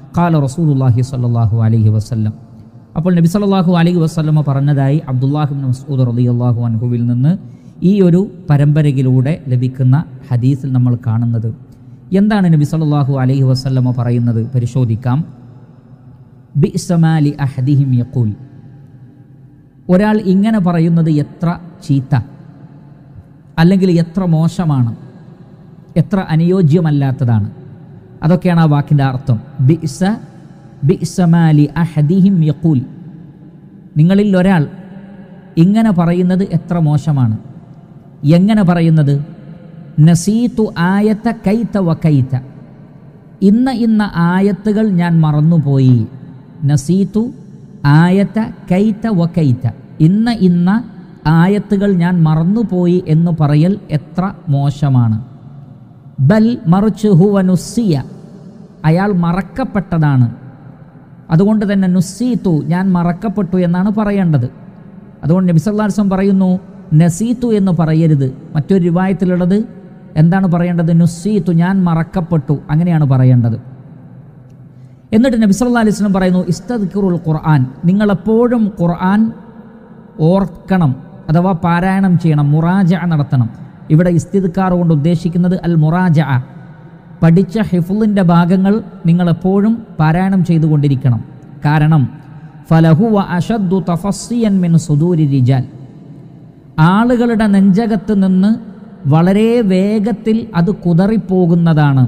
ഖാല റസൂലുള്ളാഹി സ്വല്ലല്ലാഹു അലൈഹി വസല്ലം അപ്പോൾ നബി സല്ലല്ലാഹു അലൈഹി വസല്ലമ പറഞ്ഞതായി അബ്ദുല്ലാഹിബ്ൻ മസ്ഊദ് റളിയല്ലാഹു അൻഹുവിൽ നിന്ന് ഈ ഒരു പരമ്പരയിലൂടെ ലഭിക്കുന്ന ഹദീസിൽ നമ്മൾ കാണുന്നത് എന്താണ് നബി സല്ലല്ലാഹു അലൈഹി വസല്ലമ പറയുന്നത് പരിശോധിക്കാം ബിഅ്സമാലി അഹദിഹിം യഖൂൽ ഒരാൾ ഇങ്ങനെ പറയുന്നത് എത്ര ചീത്ത അല്ലെങ്കിൽ എത്ര മോശമാണ് എത്ര അനുയോജ്യമല്ലാത്തതാണ് അതൊക്കെയാണ് ആ വാക്കിൻ്റെ അർത്ഥം ബിഇസ ബിഇസമാലി അഹദിഹിം യഖൂൽ നിങ്ങളിൽ ഒരാൾ ഇങ്ങനെ പറയുന്നത് എത്ര മോശമാണ് എങ്ങനെ പറയുന്നത് നസീത്തു ആയത്ത കൈത്ത വ കൈത്ത ഇന്ന ഇന്ന ആയത്തുകൾ ഞാൻ മറന്നുപോയി നസീത്തു ആയത്ത കൈത്ത വ കൈത്ത ഇന്ന ഇന്ന ആയത്തുകൾ ഞാൻ മറന്നുപോയി എന്ന് പറയൽ എത്ര മോശമാണ് ബൽ മറിച്ച് ഹുവ നുസ്സിയ അയാൾ മറക്കപ്പെട്ടതാണ് അതുകൊണ്ട് തന്നെ നുസ്സീത്തു ഞാൻ മറക്കപ്പെട്ടു എന്നാണ് പറയേണ്ടത് അതുകൊണ്ട് നബിസല്ലാസ്വം പറയുന്നു നസീത്തു എന്ന് പറയരുത് മറ്റൊരു രൂപായത്തിലുള്ളത് എന്താണ് പറയേണ്ടത് നുസ്സീത്തു ഞാൻ മറക്കപ്പെട്ടു അങ്ങനെയാണ് പറയേണ്ടത് എന്നിട്ട് നബി സല്ലല്ലാഹു അലൈഹി വസല്ലം പറയുന്നു ഇസ്തദ്കിറുൽ ഖുർആൻ നിങ്ങളെപ്പോഴും ഖുർആൻ ഓർക്കണം അഥവാ പാരായണം ചെയ്യണം മുറാജ നടത്തണം ഇവിടെ ഇസ്തിദ്കാർ കൊണ്ട് ഉദ്ദേശിക്കുന്നത് അൽ മുറാജ പഠിച്ച ഹിഫുലിൻ്റെ ഭാഗങ്ങൾ നിങ്ങളെപ്പോഴും പാരായണം ചെയ്തുകൊണ്ടിരിക്കണം കാരണം ഫലഹുവ അഷദ്ദു തഫസ്സിയൻ മിൻ സുദൂരി റിജാൽ ആളുകളുടെ നെഞ്ചകത്ത് നിന്ന് വളരെ വേഗത്തിൽ അത് കുതറിപ്പോകുന്നതാണ്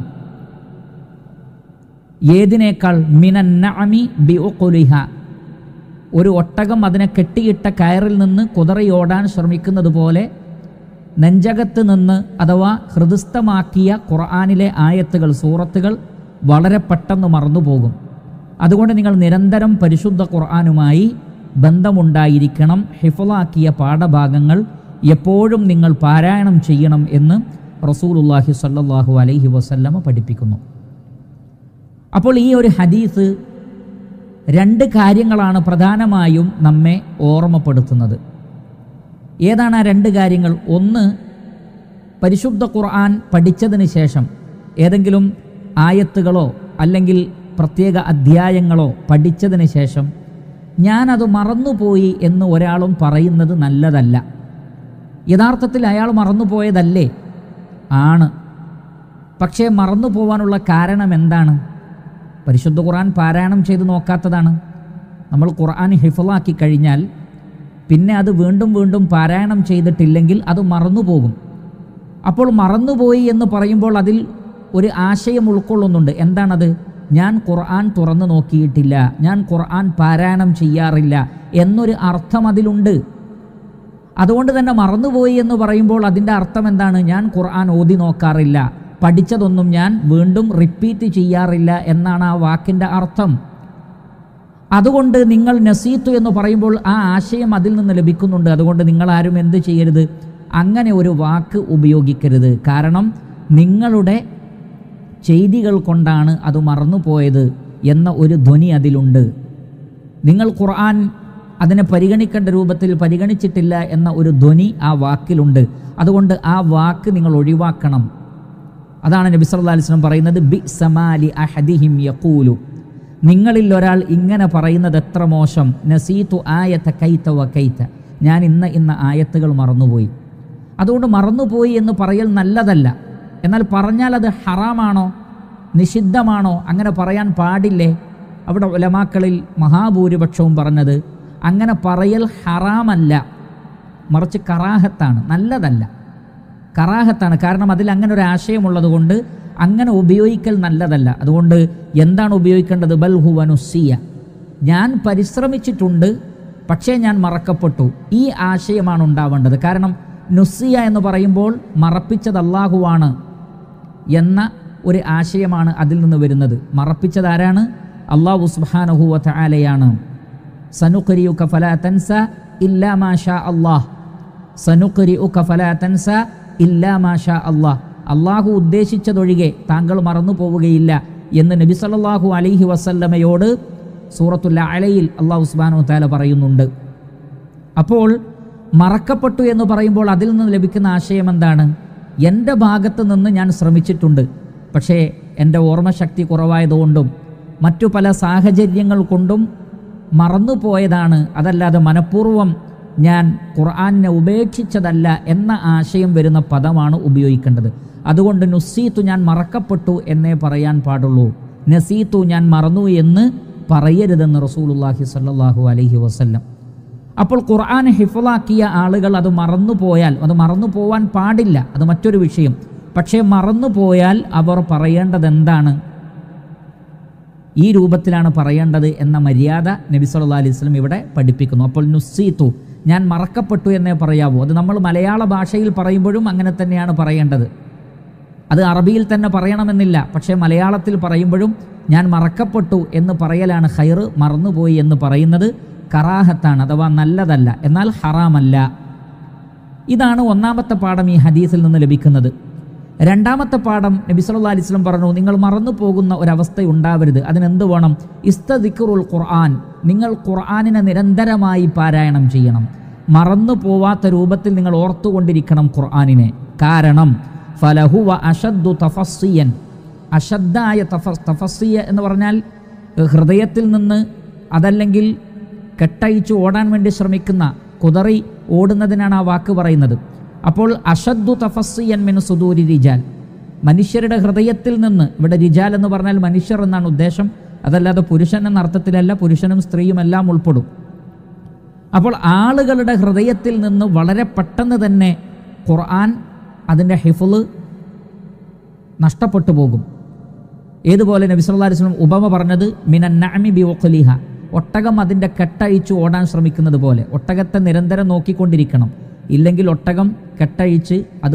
ഏതിനേക്കാൾ മിനന്നഅമി ബി ഉഖുലിഹ ഒരു ഒട്ടകം അതിനെ കെട്ടിയിട്ട കയറിൽ നിന്ന് കുതറിയോടാൻ ശ്രമിക്കുന്നത് പോലെ നെഞ്ചകത്ത് നിന്ന് അഥവാ ഹൃദസ്ഥമാക്കിയ ഖുർആാനിലെ ആയത്തുകൾ സൂറത്തുകൾ വളരെ പെട്ടെന്ന് മറന്നുപോകും അതുകൊണ്ട് നിങ്ങൾ നിരന്തരം പരിശുദ്ധ ഖുർആാനുമായി ബന്ധമുണ്ടായിരിക്കണം ഹിഫലാക്കിയ പാഠഭാഗങ്ങൾ എപ്പോഴും നിങ്ങൾ പാരായണം ചെയ്യണം എന്ന് റസൂലുല്ലാഹി സല്ലല്ലാഹു അലൈഹി വസല്ലമ പഠിപ്പിക്കുന്നു അപ്പോൾ ഈ ഒരു ഹദീസ് രണ്ട് കാര്യങ്ങളാണ് പ്രധാനമായും നമ്മെ ഓർമ്മപ്പെടുത്തുന്നത് ഏതാണ് ആ രണ്ട് കാര്യങ്ങൾ ഒന്ന് പരിശുദ്ധ ഖുർആൻ പഠിച്ചതിന് ശേഷം ഏതെങ്കിലും ആയത്തുകളോ അല്ലെങ്കിൽ പ്രത്യേക അധ്യായങ്ങളോ പഠിച്ചതിന് ശേഷം ഞാനത് മറന്നുപോയി എന്ന് ഒരാളും പറയുന്നത് നല്ലതല്ല യഥാർത്ഥത്തിൽ അയാൾ മറന്നുപോയതല്ലേ ആണ് പക്ഷേ മറന്നു പോവാനുള്ള കാരണം എന്താണ് പരിശുദ്ധ ഖുർആൻ പാരായണം ചെയ്ത് നോക്കാത്തതാണ് നമ്മൾ ഖുർആൻ ഹിഫലാക്കി കഴിഞ്ഞാൽ പിന്നെ അത് വീണ്ടും വീണ്ടും പാരായണം ചെയ്തിട്ടില്ലെങ്കിൽ അത് മറന്നുപോകും അപ്പോൾ മറന്നുപോയി എന്ന് പറയുമ്പോൾ അതിൽ ഒരു ആശയം ഉൾക്കൊള്ളുന്നുണ്ട് എന്താണത് ഞാൻ ഖുർആൻ തുറന്നു നോക്കിയിട്ടില്ല ഞാൻ ഖുർആൻ പാരായണം ചെയ്യാറില്ല എന്നൊരു അർത്ഥം അതിലുണ്ട് അതുകൊണ്ട് തന്നെ മറന്നുപോയി എന്ന് പറയുമ്പോൾ അതിൻ്റെ അർത്ഥം എന്താണ് ഞാൻ ഖുർആൻ ഓതി നോക്കാറില്ല പഠിച്ചതൊന്നും ഞാൻ വീണ്ടും റിപ്പീറ്റ് ചെയ്യാറില്ല എന്നാണ് ആ വാക്കിൻ്റെ അർത്ഥം അതുകൊണ്ട് നിങ്ങൾ നസീത്തു എന്ന് പറയുമ്പോൾ ആ ആശയം അതിൽ നിന്ന് ലഭിക്കുന്നുണ്ട് അതുകൊണ്ട് നിങ്ങൾ ആരും എന്ത് ചെയ്യരുത് അങ്ങനെ ഒരു വാക്ക് ഉപയോഗിക്കരുത് കാരണം നിങ്ങളുടെ ചെയ്തികൾ കൊണ്ടാണ് അത് മറന്നുപോയത് എന്ന ഒരു ധ്വനി അതിലുണ്ട് നിങ്ങൾ ഖുർആൻ അതിനെ പരിഗണിക്കേണ്ട രൂപത്തിൽ പരിഗണിച്ചിട്ടില്ല എന്ന ഒരു ധ്വനി ആ വാക്കിലുണ്ട് അതുകൊണ്ട് ആ വാക്ക് നിങ്ങൾ ഒഴിവാക്കണം അതാണ് നബി സല്ലല്ലാഹു അലൈഹി വസല്ലം പറയുന്നത് ബി സമാലി അഹദിഹിം യഖൂലു നിങ്ങളിൽ ഒരാൾ ഇങ്ങനെ പറയുന്നത് എത്ര മോശം നസീത്തു ആയത്ത കൈത്ത വ കൈത്ത ഞാൻ ഇന്ന ഇന്ന ആയത്തുകൾ മറന്നുപോയി അതുകൊണ്ട് മറന്നുപോയി എന്ന് പറയൽ നല്ലതല്ല എന്നാൽ പറഞ്ഞാൽ അത് ഹറാമാണോ നിഷിദ്ധമാണോ അങ്ങനെ പറയാൻ പാടില്ലേ അവിടെ ഉലമാക്കളിൽ മഹാഭൂരിപക്ഷവും പറഞ്ഞത് അങ്ങനെ പറയൽ ഹറാമല്ല മറിച്ച് കറാഹത്താണ് നല്ലതല്ല കറാഹത്താണ് കാരണം അതിൽ അങ്ങനെ ഒരു ആശയമുള്ളത് കൊണ്ട് അങ്ങനെ ഉപയോഗിക്കൽ നല്ലതല്ല അതുകൊണ്ട് എന്താണ് ഉപയോഗിക്കേണ്ടത് ബൽ ഹുവനുസിയ ഞാൻ പരിശ്രമിച്ചിട്ടുണ്ട് പക്ഷേ ഞാൻ മറക്കപ്പെട്ടു ഈ ആശയമാണ് ഉണ്ടാവേണ്ടത് കാരണം നുസിയ എന്ന് പറയുമ്പോൾ മറപ്പിച്ചത് അള്ളാഹുവാണ് എന്ന ഒരു ആശയമാണ് അതിൽ നിന്ന് വരുന്നത് മറപ്പിച്ചത് ആരാണ് അള്ളാഹു സുബ്ഹാനഹു വതആലയാണ് സനുഖരിയുക ഫലാ തൻസ ഇല്ലാ മാഷാ അല്ലാഹ് സനുഖരിയുക ഫലാ തൻസ ഇല്ലാ മാഷാ അല്ലാഹ് അള്ളാഹു ഉദ്ദേശിച്ചതൊഴികെ താങ്കൾ മറന്നു പോവുകയില്ല എന്ന് നബി സല്ലല്ലാഹു അലൈഹി വസല്ലമയോട് സൂറത്തുൽ അലയിൽ അള്ളാഹു സുബ്ഹാനഹു തആല പറയുന്നുണ്ട് അപ്പോൾ മറക്കപ്പെട്ടു എന്ന് പറയുമ്പോൾ അതിൽ നിന്ന് ലഭിക്കുന്ന ആശയം എന്താണ് എൻ്റെ ഭാഗത്ത് നിന്ന് ഞാൻ ശ്രമിച്ചിട്ടുണ്ട് പക്ഷേ എൻ്റെ ഓർമ്മശക്തി കുറവായതുകൊണ്ടും മറ്റു പല സാഹചര്യങ്ങൾ കൊണ്ടും മറന്നുപോയതാണ് അതല്ലാതെ മനഃപൂർവ്വം ഞാൻ ഖുർആാനിനെ ഉപേക്ഷിച്ചതല്ല എന്ന ആശയം വരുന്ന പദമാണ് ഉപയോഗിക്കേണ്ടത് അതുകൊണ്ട് നുസീത്തു ഞാൻ മറക്കപ്പെട്ടു എന്നേ പറയാൻ പാടുള്ളൂ നസീത്തു ഞാൻ മറന്നു എന്ന് പറയരുതെന്ന് റസൂലുള്ളാഹി സ്വല്ലല്ലാഹു അലൈഹി വസല്ലം അപ്പോൾ ഖുർആൻ ഹിഫലാക്കിയ ആളുകൾ അത് മറന്നു പോയാൽ അത് മറന്നു പോവാൻ പാടില്ല അത് മറ്റൊരു വിഷയം പക്ഷേ മറന്നു പോയാൽ അവർ പറയേണ്ടത് എന്താണ് ഈ രൂപത്തിലാണ് പറയേണ്ടത് എന്ന മര്യാദ നബി സല്ലല്ലാഹു അലൈഹി വസല്ലം ഇവിടെ പഠിപ്പിക്കുന്നു അപ്പോൾ നുസീത്തു ഞാൻ മറക്കപ്പെട്ടു എന്നേ പറയാവൂ അത് നമ്മൾ മലയാള ഭാഷയിൽ പറയുമ്പോഴും അങ്ങനെ തന്നെയാണ് പറയേണ്ടത് അത് അറബിയിൽ തന്നെ പറയണമെന്നില്ല പക്ഷേ മലയാളത്തിൽ പറയുമ്പോഴും ഞാൻ മറക്കപ്പെട്ടു എന്ന് പറയലാണ് ഖൈർ മറന്നുപോയി എന്ന് പറയുന്നത് കറാഹത്താണ് അഥവാ നല്ലതല്ല എന്നാൽ ഹറാമല്ല ഇതാണ് ഒന്നാമത്തെ പാഠം ഈ ഹദീസിൽ നിന്ന് ലഭിക്കുന്നത് രണ്ടാമത്തെ പാഠം നബി സല്ലല്ലാഹു അലൈഹി വസല്ലം പറഞ്ഞു നിങ്ങൾ മറന്നു പോകുന്ന ഒരവസ്ഥ ഉണ്ടാവരുത് അതിനെന്ത് വേണം ഇസ്തദിക്റുൽ ഖുർആൻ നിങ്ങൾ ഖുർആനിനെ നിരന്തരമായി പാരായണം ചെയ്യണം മറന്നു പോവാത്ത രൂപത്തിൽ നിങ്ങൾ ഓർത്തുകൊണ്ടിരിക്കണം ഖുർആനിനെ കാരണം ഫലഹുവ അഷദ്ദു തഫസ്സിയൻ അഷദ്ദായ തഫ തഫസ്സിയ എന്ന് പറഞ്ഞാൽ ഹൃദയത്തിൽ നിന്ന് അതല്ലെങ്കിൽ കെട്ടയിച്ച് ഓടാൻ വേണ്ടി ശ്രമിക്കുന്ന കുതറി ഓടുന്നതിനാണ് ആ വാക്ക് പറയുന്നത് അപ്പോൾ അഷദ്ദു തഫസ്സിയൻ മിൻ സുദൂരി റിജാൽ മനുഷ്യരുടെ ഹൃദയത്തിൽ നിന്ന് ഇവിടെ റിജാൽ എന്ന് പറഞ്ഞാൽ മനുഷ്യർ എന്നാണ് ഉദ്ദേശം അതല്ലാതെ പുരുഷൻ എന്ന അർത്ഥത്തിലല്ല പുരുഷനും സ്ത്രീയും എല്ലാം ഉൾപ്പെടും അപ്പോൾ ആളുകളുടെ ഹൃദയത്തിൽ നിന്ന് വളരെ പെട്ടെന്ന് തന്നെ ഖുർആൻ അതിൻ്റെ ഹിഫുള് നഷ്ടപ്പെട്ടു പോകും ഏതുപോലെ നബി സല്ലല്ലാഹു അലൈഹി വസല്ലം ഉപമ പറഞ്ഞത് മിനൻ നഅമി ബി വഖലിഹ ഒട്ടകം അതിൻ്റെ കെട്ടഴിച്ച് ഓടാൻ ശ്രമിക്കുന്നത് പോലെ ഒട്ടകത്തെ നിരന്തരം നോക്കിക്കൊണ്ടിരിക്കണം ഇല്ലെങ്കിൽ ഒട്ടകം കെട്ടഴിച്ച് അത്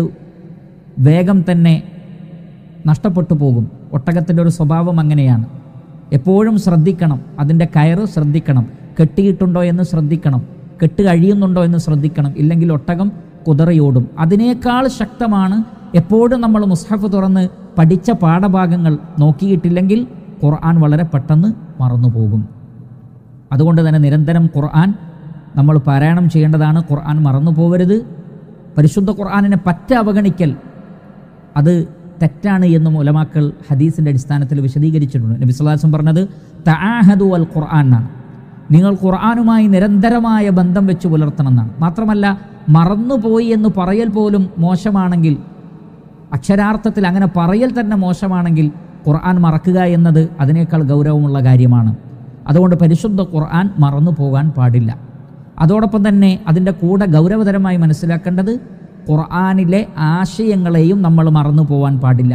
വേഗം തന്നെ നഷ്ടപ്പെട്ടു പോകും ഒട്ടകത്തിൻ്റെ ഒരു സ്വഭാവം അങ്ങനെയാണ് എപ്പോഴും ശ്രദ്ധിക്കണം അതിൻ്റെ കയറ് ശ്രദ്ധിക്കണം കെട്ടിയിട്ടുണ്ടോ എന്ന് ശ്രദ്ധിക്കണം കെട്ട് കഴിയുന്നുണ്ടോ എന്ന് ശ്രദ്ധിക്കണം ഇല്ലെങ്കിൽ ഒട്ടകം കുതറിയോടും അതിനേക്കാൾ ശക്തമാണ് എപ്പോഴും നമ്മൾ മുസ്ഹഫ് തുറന്ന് പഠിച്ച പാഠഭാഗങ്ങൾ നോക്കിയിട്ടില്ലെങ്കിൽ ഖുർആൻ വളരെ പെട്ടെന്ന് മറന്നു പോകും അതുകൊണ്ട് തന്നെ നിരന്തരം ഖുർആൻ നമ്മൾ പാരായണം ചെയ്യേണ്ടതാണ് ഖുർആൻ മറന്നു പോകരുത് പരിശുദ്ധ ഖുർആനിനെ പറ്റ അവഗണിക്കൽ അത് തെറ്റാണ് എന്നും ഉലമാക്കൾ ഹദീസിൻ്റെ അടിസ്ഥാനത്തിൽ വിശദീകരിച്ചിട്ടുണ്ട് നബി സ്വലാസം പറഞ്ഞത് തആഹദു അൽ ഖുർആൻ എന്നാണ് നിങ്ങൾ ഖുർആനുമായി നിരന്തരമായ ബന്ധം വെച്ച് പുലർത്തണം എന്നാണ് മാത്രമല്ല മറന്നുപോയി എന്ന് പറയൽ പോലും മോശമാണെങ്കിൽ അക്ഷരാർത്ഥത്തിൽ അങ്ങനെ പറയൽ തന്നെ മോശമാണെങ്കിൽ ഖുർആൻ മറക്കുക എന്നത് അതിനേക്കാൾ ഗൗരവമുള്ള കാര്യമാണ് അതുകൊണ്ട് പരിശുദ്ധ ഖുർആൻ മറന്നു പോകാൻ പാടില്ല അതോടൊപ്പം തന്നെ അതിൻ്റെ കൂടെ ഗൗരവതരമായി മനസ്സിലാക്കേണ്ടത് ഖുർആനിലെ ആശയങ്ങളെയും നമ്മൾ മറന്നു പോകാൻ പാടില്ല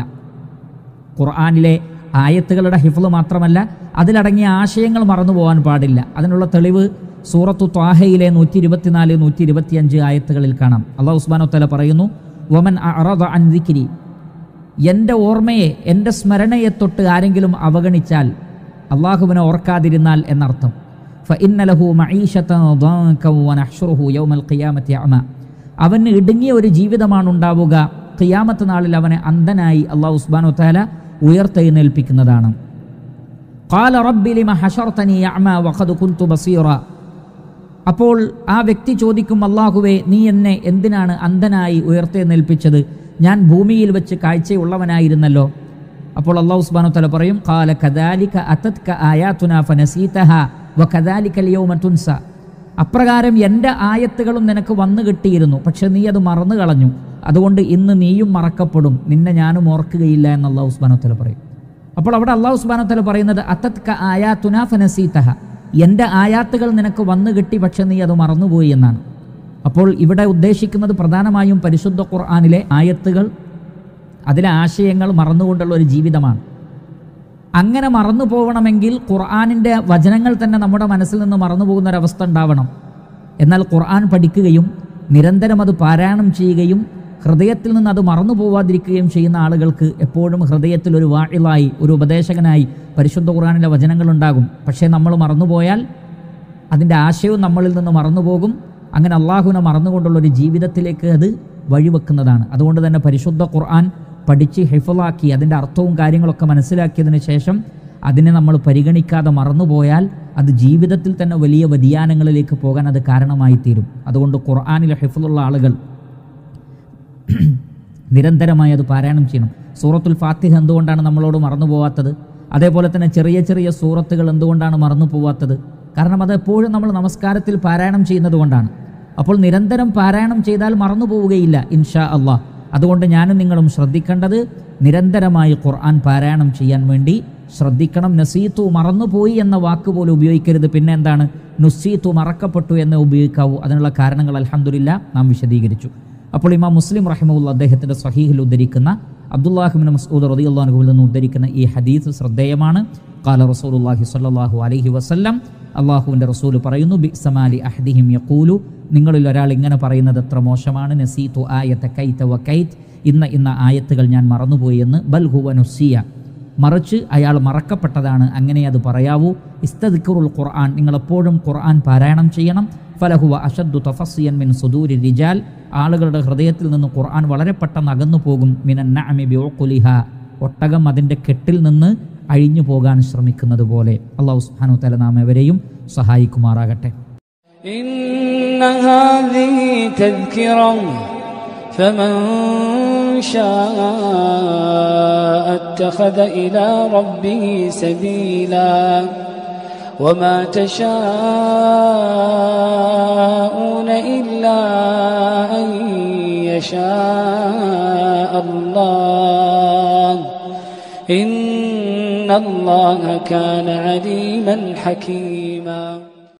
ഖുർആനിലെ ആയത്തുകളുടെ ഹിഫ്ള് മാത്രമല്ല അതിലടങ്ങിയ ആശയങ്ങൾ മറന്നു പോകാൻ പാടില്ല അതിനുള്ള തെളിവ് സൂറത്തു ത്വാഹയിലെ നൂറ്റി ഇരുപത്തിനാല് നൂറ്റി ഇരുപത്തിയഞ്ച് ആയത്തുകളിൽ കാണാം അള്ളാഹു ഉസ്മാനോ തല പറയുന്നു വമൻ അറദ അൻ ദിക്രി എൻ്റെ ഓർമ്മയെ എൻ്റെ സ്മരണയെ തൊട്ട് ആരെങ്കിലും അവഗണിച്ചാൽ അള്ളാഹുവിനെ ഓർക്കാതിരുന്നാൽ എന്നർത്ഥം ഫഇന്നലഹു മഈശത്തൻ ضنكا ونحشره يوم القيامة أعمى അവന് ഇടുങ്ങിയ ഒരു ജീവിതമാണ് ഉണ്ടാവുക ഖിയാമത്ത് നാളിൽ അവനെ അന്ധനായി അള്ളാഹു ഉസ്മാനോ താല ഉയർത്തെഴുന്നേൽപ്പിക്കുന്നതാണ് قال رب لم حشرتني أعمى وقد كنت بصيرا അപ്പോൾ ആ വ്യക്തി ചോദിക്കും അള്ളാഹുവേ നീ എന്നെ എന്തിനാണ് അന്ധനായി ഉയർത്തെഴുന്നേൽപ്പിച്ചത് ഞാൻ ഭൂമിയിൽ വെച്ച് കാഴ്ചയുള്ളവനായിരുന്നല്ലോ അപ്പോൾ അള്ളാഹു സുബ്ഹാനഹു വതആല പറയും ഖാല കദാലിക അതത്ക ആയാതുന ഫനസീതഹ വകദാലിക അൽയൗമ തുൻസ അപ്രകാരം എൻ്റെ ആയത്തുകളും നിനക്ക് വന്നു കിട്ടിയിരുന്നു പക്ഷെ നീ അത് മറന്നു കളഞ്ഞു അതുകൊണ്ട് ഇന്ന് നീയും മറക്കപ്പെടും നിന്നെ ഞാനും ഓർക്കുകയില്ല എന്ന് അള്ളാഹു സുബ്ഹാനഹു വതആല പറയും അപ്പോൾ അവിടെ അള്ളാഹു സുബ്ഹാനഹു വതആല പറയുന്നത് അതത്ക ആയാതുന ഫനസീതഹ എൻ്റെ ആയാത്തുകൾ നിനക്ക് വന്നു കിട്ടി പക്ഷെ നീ അത് മറന്നുപോയി എന്നാണ് അപ്പോൾ ഇവിടെ ഉദ്ദേശിക്കുന്നത് പ്രധാനമായും പരിശുദ്ധ ഖുർആനിലെ ആയത്തുകൾ അതിലെ ആശയങ്ങൾ മറന്നുകൊണ്ടുള്ള ഒരു ജീവിതമാണ് അങ്ങനെ മറന്നു പോകണമെങ്കിൽ ഖുർആാനിൻ്റെ വചനങ്ങൾ തന്നെ നമ്മുടെ മനസ്സിൽ നിന്ന് മറന്നു പോകുന്ന ഒരവസ്ഥ ഉണ്ടാവണം എന്നാൽ ഖുർആൻ പഠിക്കുകയും നിരന്തരം അത് പാരായണം ചെയ്യുകയും ഹൃദയത്തിൽ നിന്ന് അത് മറന്നു പോവാതിരിക്കുകയും ചെയ്യുന്ന ആളുകൾക്ക് എപ്പോഴും ഹൃദയത്തിൽ ഒരു വാഴിലായി ഒരു ഉപദേശകനായി പരിശുദ്ധ ഖുർആാനിലെ വചനങ്ങളുണ്ടാകും പക്ഷേ നമ്മൾ മറന്നുപോയാൽ അതിൻ്റെ ആശയവും നമ്മളിൽ നിന്ന് മറന്നുപോകും അങ്ങനെ അള്ളാഹുവിനെ മറന്നുകൊണ്ടുള്ള ഒരു ജീവിതത്തിലേക്ക് അത് വഴിവെക്കുന്നതാണ് അതുകൊണ്ട് തന്നെ പരിശുദ്ധ ഖുർആൻ പഠിച്ച് ഹിഫലാക്കി അതിൻ്റെ അർത്ഥവും കാര്യങ്ങളൊക്കെ മനസ്സിലാക്കിയതിന് ശേഷം അതിനെ നമ്മൾ പരിഗണിക്കാതെ മറന്നുപോയാൽ അത് ജീവിതത്തിൽ തന്നെ വലിയ വ്യതിയാനങ്ങളിലേക്ക് പോകാൻ അത് കാരണമായി തീരും അതുകൊണ്ട് ഖുർആാനിലെ ഹിഫലുള്ള ആളുകൾ നിരന്തരമായി അത് പാരായണം ചെയ്യണം സൂറത്തുൽ ഫാത്തിഹ എന്തുകൊണ്ടാണ് നമ്മളോട് മറന്നു പോവാത്തത് അതേപോലെ തന്നെ ചെറിയ ചെറിയ സൂറത്തുകൾ എന്തുകൊണ്ടാണ് മറന്നു പോവാത്തത് കാരണം അത് എപ്പോഴും നമ്മൾ നമസ്കാരത്തിൽ പാരായണം ചെയ്യുന്നത് കൊണ്ടാണ് അപ്പോൾ നിരന്തരം പാരായണം ചെയ്താൽ മറന്നു പോവുകയില്ല ഇൻഷാ അള്ളാഹ് അതുകൊണ്ട് ഞാനും നിങ്ങളും ശ്രദ്ധിക്കേണ്ടത് നിരന്തരമായി ഖുർആൻ പാരായണം ചെയ്യാൻ വേണ്ടി ശ്രദ്ധിക്കണം നസീത്തു മറന്നുപോയി എന്ന വാക്ക് പോലും ഉപയോഗിക്കരുത് പിന്നെ എന്താണ് നുസീത്തു മറക്കപ്പെട്ടു എന്ന് ഉപയോഗിക്കാവൂ അതിനുള്ള കാരണങ്ങൾ അലഹമുല്ല നാം വിശദീകരിച്ചു അപ്പോൾ ഇമാം മുസ്ലിം റഹിമുള്ള അദ്ദേഹത്തിന്റെ സഹീഹിൽ ഉദ്ധരിക്കുന്ന അബ്ദുല്ലാഹിബിൻ മസൂദ് റദിയുള്ളാഹുവിൽ നിന്ന് ഉദ്ധരിക്കുന്ന ഈ ഹദീസ് ശ്രദ്ധേയമാണ് കാല റസൂലുള്ളാഹി സ്വല്ലല്ലാഹു അലൈഹി വസല്ലം അള്ളാഹുവിൻ്റെ റസൂൽ പറയുന്നു ബി സമാലി അഹദിഹിം യഖൂലു നിങ്ങളിൽ ഒരാൾ ഇങ്ങനെ പറയുന്നത് എത്ര മോശമാണ് നസീത്തു ആയത്ത കൈത്ത വ കൈത്ത് ഇന്ന ഇന്ന ആയത്തുകൾ ഞാൻ മറന്നുപോയി എന്ന് ബൽ ഹുവ നുസിയ മറിച്ച് അയാൾ മറക്കപ്പെട്ടതാണ് അങ്ങനെ അത് പറയാവൂ ഇസ്തദിക്കുറുൽ ഖുർആൻ നിങ്ങൾ എപ്പോഴും ഖുർആൻ പാരായണം ചെയ്യണം ഫലഹുവ അഷദ്ദു തഫസിയൻ മിൻ സുദൂരി റിജാൽ ആളുകളുടെ ഹൃദയത്തിൽ നിന്ന് ഖുർആൻ വളരെ പെട്ടെന്ന് അകന്നു പോകും മിനൻ നഅമി ബിഉഖുലിഹ ഒട്ടകം അതിൻ്റെ കെട്ടിൽ നിന്ന് അഴിഞ്ഞു പോകാൻ ശ്രമിക്കുന്നത് പോലെ അള്ളാഹു സുബ്ഹാനഹു തആല നാം എവരെയും സഹായിക്കുമാറാകട്ടെ إن هذه تذكرة فمن شاء اتخذ إلى ربه سبيلا وما تشاءون إلا أن يشاء الله إن الله كان عليما حكيما